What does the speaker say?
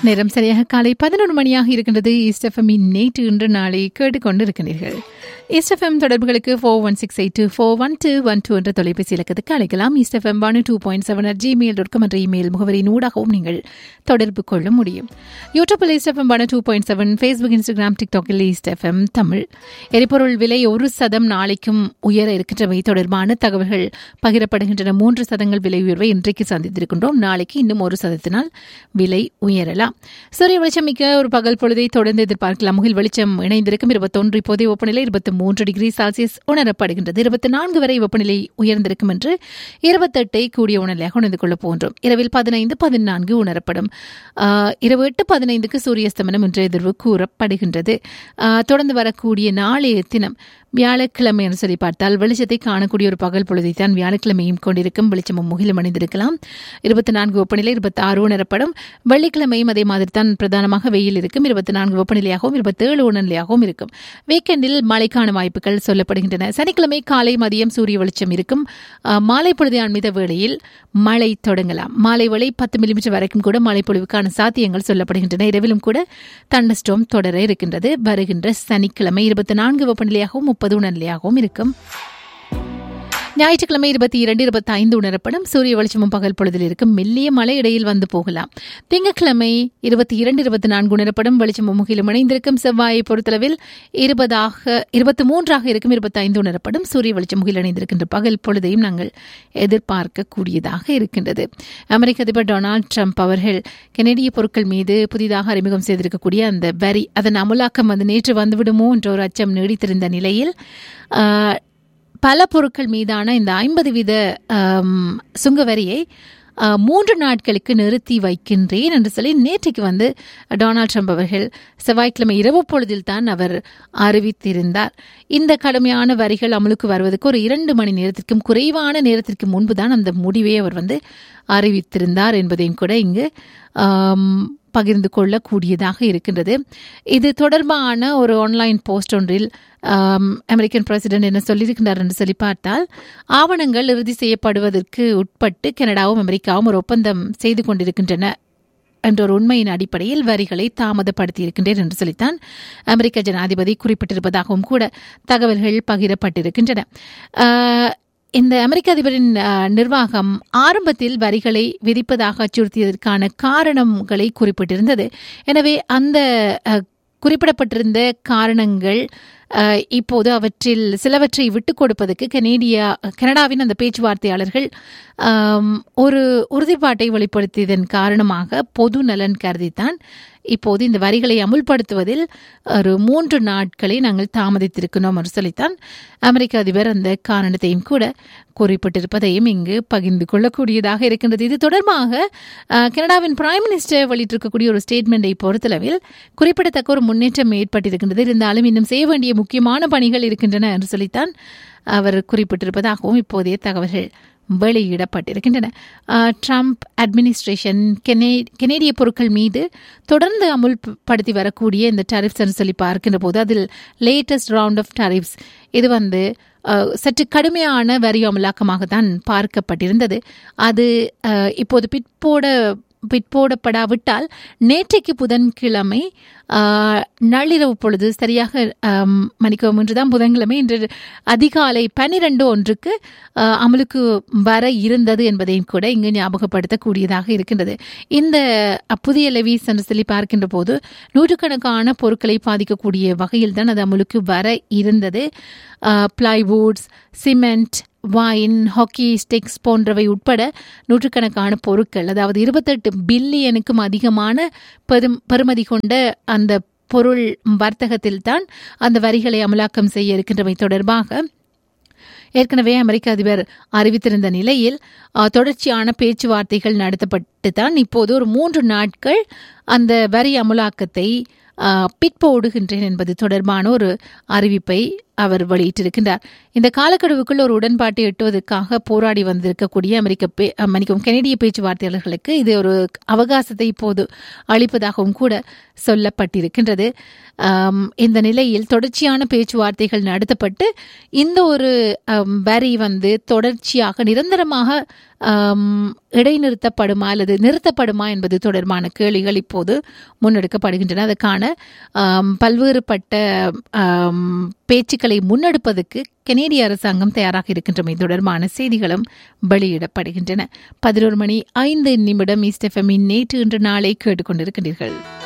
நேரம் சரியாக காலை பதினொரு மணியாக இருக்கின்றது ஈஸ்டெஃபமின் நேற்று இன்று நாளை கேட்டுக்கொண்டு இருக்கின்றீர்கள் ஈஸ்டெஃபம் தொடர்புகளுக்கு four one six eight two four one two one two என்ற தொலைபேசி இலக்கத்துக்கு அழைக்கலாம் East FM one two point seven at Gmail dot com என்ற இமெயில் முகவரியின் ஊடாகவும் நீங்கள் தொடர்பு கொள்ள முடியும் யூடியூப்பில் East FM one two point seven Facebook Instagram டிக்டாக்கில் ஈஸ்டெஃபம் தமிழ் எரிபொருள் விலை ஒரு சதம் நாளைக்கும் உயர இருக்கின்றவை தொடர்பான தகவல்கள் பகிரப்படுகின்றன மூன்று சதங்கள் விலை உயர்வை இன்றைக்கு சந்தித்திருக்கின்றோம் நாளைக்கு இன்னும் ஒரு சதத்தினால் விலை உயரலாம் சூரிய வெளிச்சம் மிக்க ஒரு பகல் பொழுதை தொடர்ந்து எதிர்பார்க்கலாம் முகில் வெளிச்சம் இணைந்திருக்கும் இருபத்தொன்று இப்போதைய வெப்பநிலை இருபத்தி மூன்று டிகிரி செல்சியஸ் உணரப்படுகின்றது இருபத்தி நான்கு வரை வெப்பநிலை உயர்ந்திருக்கும் என்று இருபத்தெட்டை கூடிய உணர்நிலையாக உணர்ந்து கொள்ளப் போன்றோம் இரவில் பதினைந்து பதினான்கு உணரப்படும் ஆஹ், இரவு எட்டு பதினைந்துக்கு சூரியஸ்தமனம் என்ற எதிர்வு கூறப்படுகின்றது ஆஹ், தொடர்ந்து வரக்கூடிய நாளைய தினம் வியாழக்கிழமை என்று சொல்லி பார்த்தால் வெளிச்சத்தை காணக்கூடிய ஒரு பகல் பொழுதைத்தான் வியாழக்கிழமையும் கொண்டிருக்கும் வெளிச்சமும் முகிலும் அணிந்திருக்கலாம் இருபத்தி நான்கு வெப்பநிலை இருபத்தி ஆறு உணரப்படும் வெள்ளிக்கிழமையும் அதே மாதிரி தான் பிரதானமாக வெயில் இருக்கும் இருபத்தி நான்கு வெப்பநிலையாகவும் இருபத்தேழு உணர்நிலையாகவும் இருக்கும் வீக்கெண்டில் மழைக்கான வாய்ப்புகள் சொல்லப்படுகின்றன சனிக்கிழமை காலை மதியம் சூரிய வெளிச்சம் இருக்கும் அஹ், மாலை பொழுதான மித வேளையில் மழை தொடங்கலாம் மாலை வேளை பத்து மில்லிமீட்டர் வரைக்கும் கூட மழை பொழிவுக்கான சாத்தியங்கள் சொல்லப்படுகின்றன இரவிலும் கூட தண்டஸ்டோம் தொடர இருக்கின்றது வருகின்ற சனிக்கிழமை இருபத்தி நான்கு வெப்பநிலையாகவும் முப்பது உணர்நிலையாகவும் இருக்கும் ஞாயிற்றுக்கிழமை இருபத்தி இரண்டு இருபத்தி ஐந்து உணரப்படும் சூரிய வெளிச்சமும் பகல் பொழுதில் இருக்கும் மெல்லிய மழை இடையில் வந்து போகலாம் திங்கட்கிழமை இருபத்தி இரண்டு இருபத்தி நான்கு உணரப்படும் வெளிச்சமும் முகிலும் இணைந்திருக்கும் செவ்வாயை பொறுத்தளவில் இருபதாக இருபத்தி மூன்றாக இருக்கும் இருபத்தி ஐந்து உணரப்படும் சூரிய வெளிச்சம் முகில் இணைந்திருக்கின்ற பகல் பொழுதையும் நாங்கள் எதிர்பார்க்கக்கூடியதாக இருக்கின்றது அமெரிக்க அதிபர் டொனால்ட் ட்ரம்ப் அவர்கள் கெனடிய பொருட்கள் மீது புதிதாக அறிமுகம் செய்திருக்கக்கூடிய அந்த வரி அதன் அமலாக்கம் வந்து நேற்று வந்துவிடுமோ என்ற ஒரு அச்சம் நீடித்திருந்த நிலையில் ஆஹ், பல பொருட்கள் மீதான இந்த ஐம்பது வீத ஆம், சுங்க வரியை ஆ, மூன்று நாட்களுக்கு நிறுத்தி வைக்கின்றேன் என்று சொல்லி நேற்றைக்கு வந்து டொனால்ட் ட்ரம்ப் அவர்கள் செவ்வாய்க்கிழமை இரவு பொழுதில் தான் அவர் அறிவித்திருந்தார் இந்த கடுமையான வரிகள் அமலுக்கு வருவதற்கு ஒரு இரண்டு மணி நேரத்திற்கும் குறைவான நேரத்திற்கு முன்பு தான் அந்த முடிவை அவர் வந்து அறிவித்திருந்தார் என்பதையும் கூட இங்கு ஆம், பகிர்ந்து கொள்ளக்கூடியதாக இருக்கின்றது இது தொடர்பான ஒரு ஆன்லைன் போஸ்ட் ஒன்றில் ஆம், அமெரிக்கன் பிரசிடென்ட் என்ன சொல்லியிருக்கின்றார் என்று சொல்லி பார்த்தால் ஆவணங்கள் இறுதி செய்யப்படுவதற்கு உட்பட்டு கனடாவும் அமெரிக்காவும் ஒரு ஒப்பந்தம் செய்து கொண்டிருக்கின்றன என்ற ஒரு உண்மையின் அடிப்படையில் வரிகளை தாமதப்படுத்தி இருக்கின்றேன் என்று சொல்லித்தான் அமெரிக்க ஜனாதிபதி குறிப்பிட்டிருப்பதாகவும் கூட தகவல்கள் பகிரப்பட்டிருக்கின்றன ஆஹ், இந்த அமெரிக்க அதிபரின் ஆஹ், நிர்வாகம் ஆரம்பத்தில் வரிகளை விதிப்பதாக அச்சுறுத்தியதற்கான காரணங்களை குறிப்பிட்டிருந்தது எனவே அந்த ஆஹ், குறிப்பிடப்பட்டிருந்த காரணங்கள் ஆஹ், இப்போது அவற்றில் சிலவற்றை விட்டுக் கொடுப்பதற்கு கனேடியா கனடாவின் அந்த பேச்சுவார்த்தையாளர்கள் ஆம், ஒரு உறுதிப்பாட்டை வெளிப்படுத்தியதன் காரணமாக பொது நலன் கருதித்தான் இப்போது இந்த வரிகளை அமுல்படுத்துவதில் ஒரு மூன்று நாட்களை நாங்கள் தாமதித்திருக்கிறோம் என்று சொல்லித்தான் அமெரிக்க அதிபர் அந்த காரணத்தையும் கூட குறிப்பிட்டிருப்பதையும் இங்கு பகிர்ந்து கொள்ளக்கூடியதாக இருக்கின்றது இது தொடர்பாக அஹ், கனடாவின் பிரைம் மினிஸ்டர் வெளியிட்டிருக்கக்கூடிய ஒரு ஸ்டேட்மெண்டை பொறுத்தளவில் குறிப்பிடத்தக்க ஒரு முன்னேற்றம் ஏற்பட்டிருக்கின்றது இருந்தாலும் இன்னும் செய்ய வேண்டிய முக்கியமான பணிகள் இருக்கின்றன என்று சொல்லித்தான் அவர் குறிப்பிட்டிருப்பதாகவும் இப்போதைய தகவல்கள் வெளியிடப்பட்டிருக்கின்றன அஹ், ட்ரம்ப் அட்மினிஸ்ட்ரேஷன் கெனே கெனேடிய பொருட்கள் மீது தொடர்ந்து அமுல்படுத்தி வரக்கூடிய இந்த டரிஃப்ஸ் என்று சொல்லி பார்க்கின்ற போது அதில் லேட்டஸ்ட் ரவுண்ட் ஆஃப் டரிஃப்ஸ் இது வந்து அஹ், சற்று கடுமையான வரி அமலாக்கமாக தான் பார்க்கப்பட்டிருந்தது அது அஹ், இப்போது பிற்போட பிற்போடப்படாவிட்டால் நேற்றைக்கு புதன்கிழமை ஆஹ், நள்ளிரவு பொழுது சரியாக ஆம், மன்னிக்கவும் இன்றுதான் புதன்கிழமை இன்று அதிகாலை பன்னிரண்டு ஒன்றுக்கு ஆஹ், அமலுக்கு வர இருந்தது என்பதையும் கூட இங்கு ஞாபகப்படுத்தக்கூடியதாக இருக்கின்றது இந்த அஹ், புதிய லெவிஸ் என்று சொல்லி பார்க்கின்ற போது நூற்றுக்கணக்கான பொருட்களை பாதிக்கக்கூடிய வகையில் தான் அது அமலுக்கு வர இருந்தது plywoods cement wine hockey sticks போன்றவை உட்பட நூற்றுக்கணக்கான பொருட்கள் அதாவது இருபத்தெட்டு பில்லியனுக்கும் அதிகமான பெரும் பெறுமதி கொண்ட அந்த பொருள் வர்த்தகத்தில் தான் அந்த வரிகளை அமலாக்கம் செய்ய இருக்கின்றமை தொடர்பாக ஏற்கனவே அமெரிக்க அதிபர் அறிவித்திருந்த நிலையில் அஹ், தொடர்ச்சியான பேச்சுவார்த்தைகள் நடத்தப்பட்டு தான் இப்போது ஒரு மூன்று நாட்கள் அந்த வரி அமலாக்கத்தை அஹ், பிற்போடுகின்றேன் என்பது தொடர்பான ஒரு அறிவிப்பை அவர் வெளியிட்டிருக்கின்றார் இந்த காலக்கெடுவுக்குள் ஒரு உடன்பாட்டை எட்டுவதற்காக போராடி வந்திருக்கக்கூடிய அமெரிக்க பே மன்னிக்கும் கனடிய பேச்சுவார்த்தையாளர்களுக்கு இது ஒரு அவகாசத்தை இப்போது அளிப்பதாகவும் கூட சொல்லப்பட்டிருக்கின்றது ஆம், இந்த நிலையில் தொடர்ச்சியான பேச்சுவார்த்தைகள் நடத்தப்பட்டு இந்த ஒரு ஆம், வரி வந்து தொடர்ச்சியாக நிரந்தரமாக ஆம், இடைநிறுத்தப்படுமா அல்லது நிறுத்தப்படுமா என்பது தொடர்பான கேள்விகள் இப்போது முன்னெடுக்கப்படுகின்றன அதற்கான ஆம், பல்வேறுபட்ட ஆம், பேச்சுக்களை முன்னெடுப்பதற்கு கனேடிய அரசாங்கம் தயாராக இருக்கின்றமை தொடர்பான செய்திகளும் வெளியிடப்படுகின்றன பதினோரு மணி ஐந்து நிமிடம் ஈஸ்ட் எஃப்எம்மின் நேற்று இன்று நாளை கேட்டுக்கொண்டிருக்கின்றீர்கள்